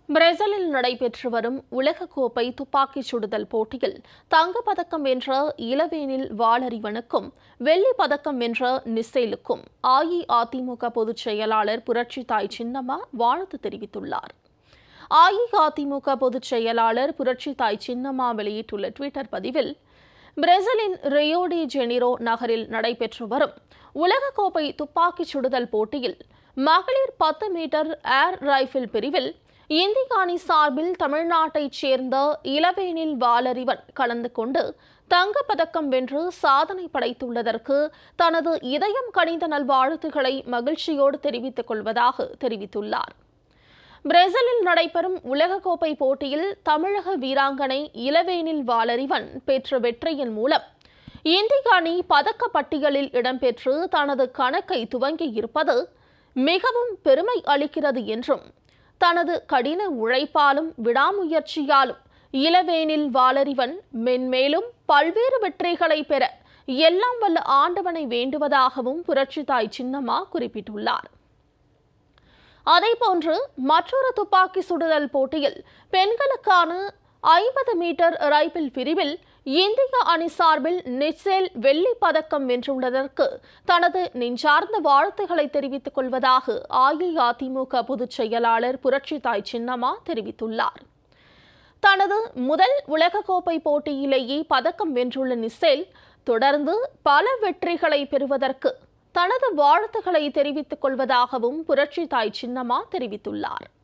பிரேசிலில் நடைபெற்று வரும் உலகக்கோப்பை துப்பாக்கிச் சுடுதல் போட்டியில் தங்கப்பதக்கம் வென்ற இளவேனில் வாளறிவனுக்கும் வெள்ளிப் பதக்கம் வென்ற நிசேலுக்கும் அஇஅதிமுக பொதுச் செயலாளர் புரட்சித்தாய் சின்னம்மா வாழ்த்து தெரிவித்துள்ளார் அஇஅதிமுக பொதுச் செயலாளர் புரட்சித்தாய் சின்னம்மா வெளியிட்டுள்ள ட்விட்டர் பதிவில் பிரேசிலின் ரியோ டி ஜெனிரோ நகரில் நடைபெற்று வரும் உலகக்கோப்பை துப்பாக்கிச் சுடுதல் போட்டியில் மகளிர் பத்து மீட்டர் ஏர் ரைபிள் பிரிவில் இந்திய அணி சார்பில் தமிழ்நாட்டைச் சேர்ந்த இளவேனில் வாலறிவன் கலந்து கொண்டு தங்கப்பதக்கம் வென்று சாதனை படைத்துள்ளதற்கு தனது இதயம் கனிந்த நல்வாழ்த்துக்களை மகிழ்ச்சியோடு தெரிவித்துக் கொள்வதாக தெரிவித்துள்ளார் பிரேசிலில் நடைபெறும் உலகக்கோப்பை போட்டியில் தமிழக வீராங்கனை இளவேனில் வாலறிவன் பெற்ற வெற்றியின் மூலம் இந்திய அணி பதக்க பட்டியலில் இடம்பெற்று தனது கணக்கை துவங்கியிருப்பது மிகவும் பெருமை அளிக்கிறது என்றும் தனது கடின உழைப்பாலும் விடாமுயற்சியாலும் இளவேனில் வாலறிவன் மென்மேலும் பல்வேறு வெற்றிகளை பெற எல்லாம் வல்ல ஆண்டவனை வேண்டுவதாகவும் புரட்சித்தாய் சின்னம்மா குறிப்பிட்டுள்ளார் அதேபோன்று மற்றொரு துப்பாக்கி சுடுதல் போட்டியில் பெண்களுக்கான ஐம்பது மீட்டர் ரைபிள் பிரிவில் இந்திய அணி சார்பில் நிச்சேல் வெள்ளிப் பதக்கம் வென்றுள்ளதற்கு தனது நெஞ்சார்ந்த வாழ்த்துக்களை தெரிவித்துக் கொள்வதாக அஇஅதிமுக பொதுச் செயலாளர் புரட்சித்தாய் சின்னம்மா தெரிவித்துள்ளார் தனது முதல் உலகக்கோப்பை போட்டியிலேயே பதக்கம் வென்றுள்ள நிசேல் தொடர்ந்து பல வெற்றிகளை பெறுவதற்கு தனது வாழ்த்துக்களை தெரிவித்துக் கொள்வதாகவும் புரட்சித்தாய் சின்னம்மா தெரிவித்துள்ளார்